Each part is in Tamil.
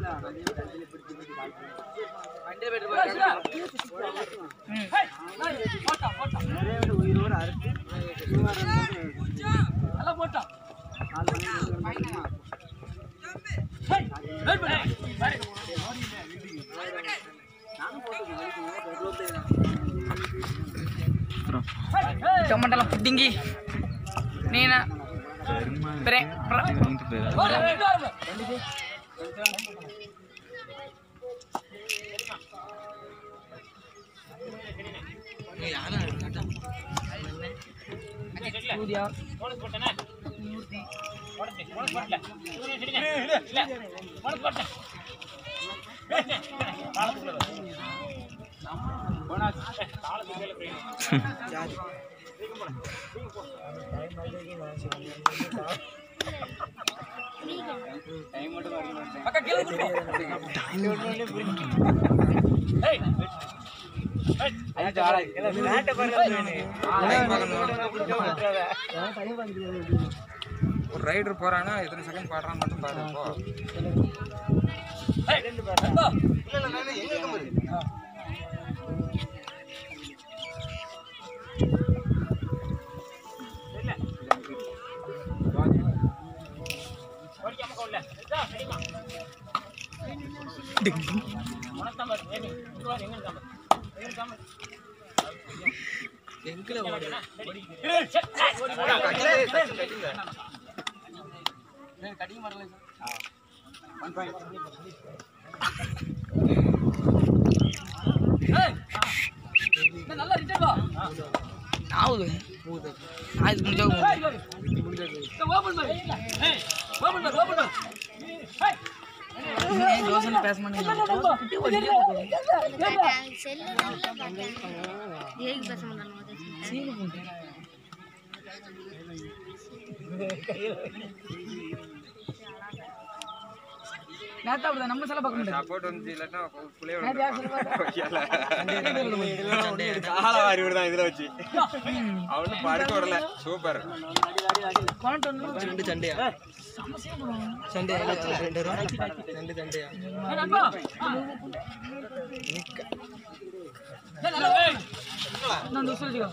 టమాటాల పుడ్డింగి నేను ప్రే ప్ర- சூர்யா ஒரு ரைடர் போறானா எத்தனை செகண்ட் பாடுறான்னு மட்டும் பாரு போ ஆகுது ஆயுது முடிஞ்சா ஜோசன் பேச மாட்டேங்க செல்லு நல்லா பார்த்தேன் ஏக்கு பேச மாட்டாங்க நேத்தா அப்படிதான் நம்ம செல்ல பார்க்க மாட்டேன் சப்போர்ட் வந்து இல்லாட்டா புள்ளைய காலவாரி விடுதான் இதுல வச்சு அவனு படுக்க விடல சூப்பர் கொண்டு வந்து ரெண்டு சண்டையா சண்டையா ரெண்டு ரெண்டு சண்டையா நான் தோசை வச்சுக்கோ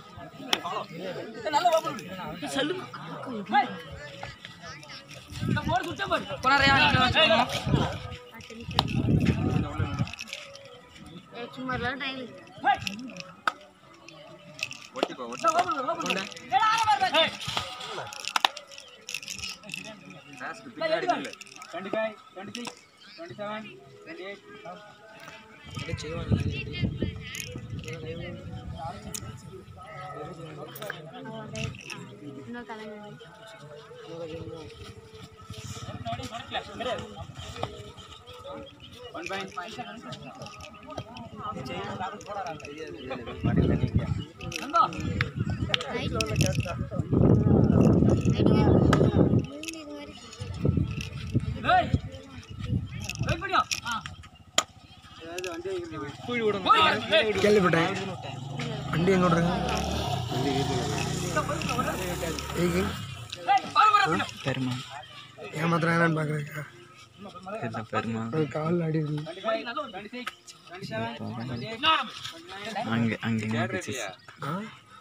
கொண்டாரையா சும்மா டைம் ஒட்டிப்போ ஒட்டி டாஸ்க் பின்னாடி நில்லு இன்னும் கலந்து கேள்விப்பட்டேன் வண்டி எங்க விடுறாங்க பெருமா ஏமாத்திரம் என்னன்னு பாக்குறேன் என்ன பெருமா கால் அடி அங்க அங்க ஆ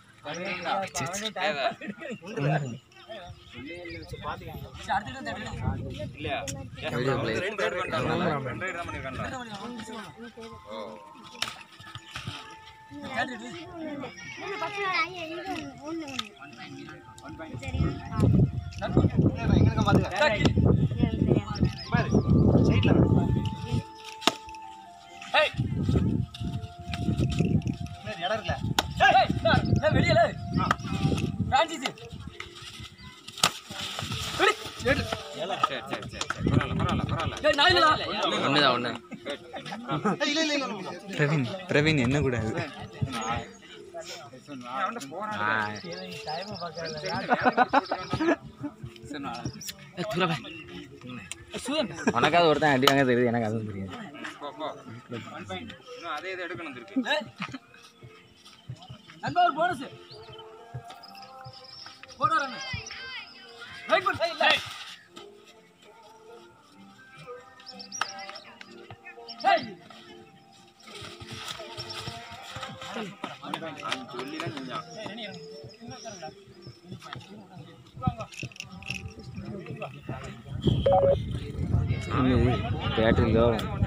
சரி சரி சரி சரி பரவாயில்ல பரவாயில்ல பரவாயில்ல ஒண்ணுதான் ஒண்ணு பிரவீன் பிரவீன் என்ன கூடாது அவன்கிட்ட போறான் ஆ, உனக்காவது ஒருத்தன் அடி வாங்க தெரியுது எனக்கு அதுவும் தெரியாது போ போ இன்னும் அதே இதை எடுக்கணும் திருப்பி நண்பா ஒரு போனஸ் போடுவார் அண்ணன் வெயிட் பண்ணு இல்ல பேட்டரிலோ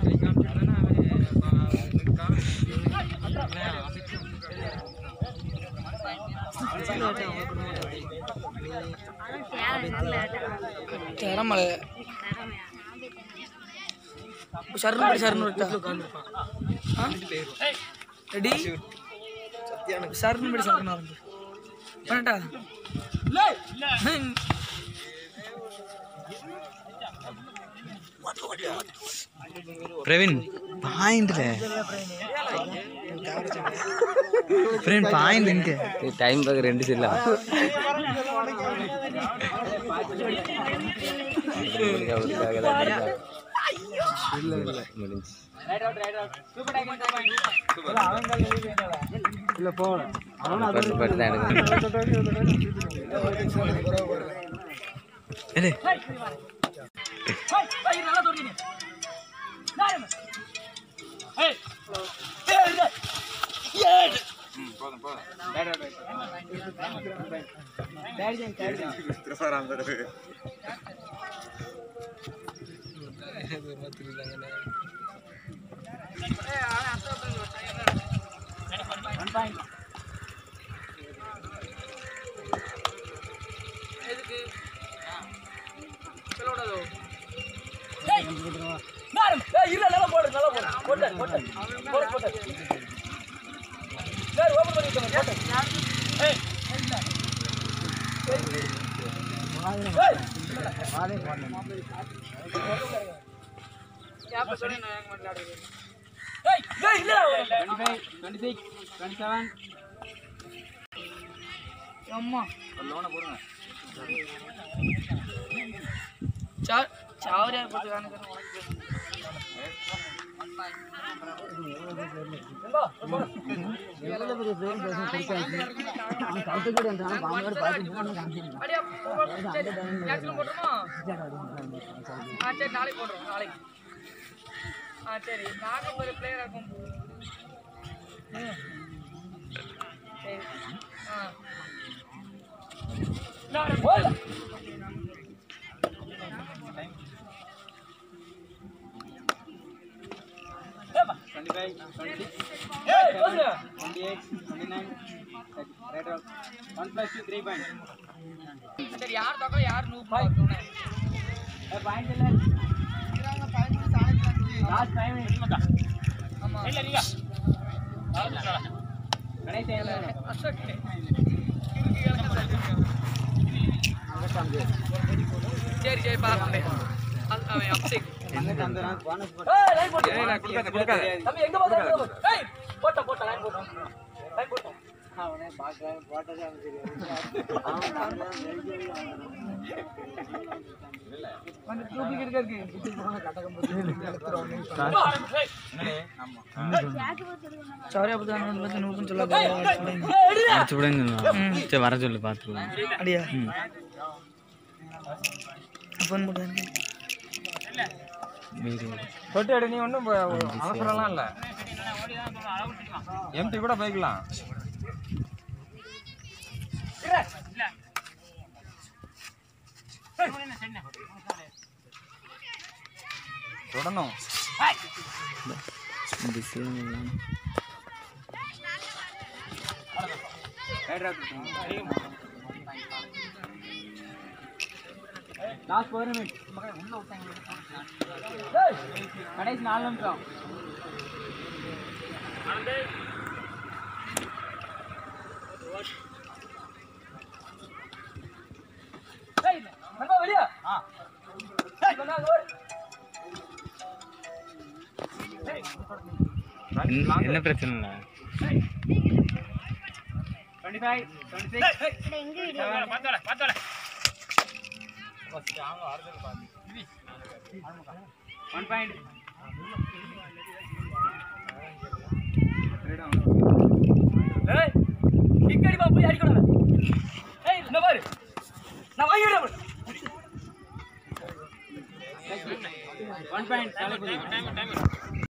அதான் தேவை லேட்டாக திறமலை திறமையா சரணு படி சரணு விட்டா ரெடி சரணு படி சரணு ஆரம்பி பண்ணட்டா ஹம். பிரவீன் பாயிண்ட்ல பிரவீன் பாயிண்ட் இங்க டைம் பார்க்க ரெண்டு செல்ல முடிஞ்சு பட்டு பட்டு தான் எடுக்கணும் ஏலே, ஹை, நல்லா தோண்டினி நாயம் ஹே ஏய் போதும் போதும் எதுக்கு சொல்லக்கூடாதோ ஏய் நாயம் ஏய் இல்ல நல்லா போடு நல்லா போடு போட்டு போட்டு போடு போட்டு டேய் ஓபன் பண்ணி விட்டு போட்டு ஏய் ஏய் கேப்ப சொல்லி நான் எங்க மாட்டேன் ஏய் ஏய் இல்ல 25 26 27 அம்மா லோனை போடுங்க சா சாவரியா போட்டு காணுங்க நாளைக்கு போடுறோம் நாளைக்கு ஆ சரி நாங்கள் ஒரு பிளேயர் இருக்கும் ம். சரி ஆ நான் போல ஏப்பா 25 26 ஏய் போடுங்க 28 29 ரைட் ஆல் 1 plus 2 3 பாயிண்ட் சரி யார் தோக்கல யார் நூ பாய் பாயிண்ட் இல்ல லாஸ்ட் டைம் ஆமா இல்ல நீங்க கடைசி இல்ல அசோக் சரி சரி பாருங்க அவன் அப்செக் ஏய் லைன் போட்டு ஏய், நான் கொடுக்காத, கொடுக்காத. தம்பி எங்க போற எங்க போற ஏய் போட்ட போட்ட லைன் போட்டு லைன் போட்டு வந்து டூப்ளிகேட் இருக்கு சாரி அப்படி தான் வந்து நூறுன்னு சொல்லாத அடிச்சு விடுங்க சரி வர சொல்லு பார்த்துருவோம் அடியா ஃபோன் போட்டு தொட்டு எடு நீ ஒன்றும் அவசரம்லாம் இல்லை எம்டி கூட போய்க்கலாம் தொடணும் லாஸ்ட் ஒரு மினிட் கடைசி நாலு நிமிஷம் ஏய் நண்பா வெளியா ஆ ஏய் கொண்டா ஓடு என்ன பிரச்சனை இல்லை டுவெண்ட்டி ஃபைவ் டுவெண்ட்டி சிக்ஸ் ఇక్కడ எங்க வீடியோ ஒன் பாயிண்ட் ஏய் இக்கடி பா போய் அடிக்கணும் ஏய் இந்த பாரு நான் வாங்கிடுறேன் பாரு. One point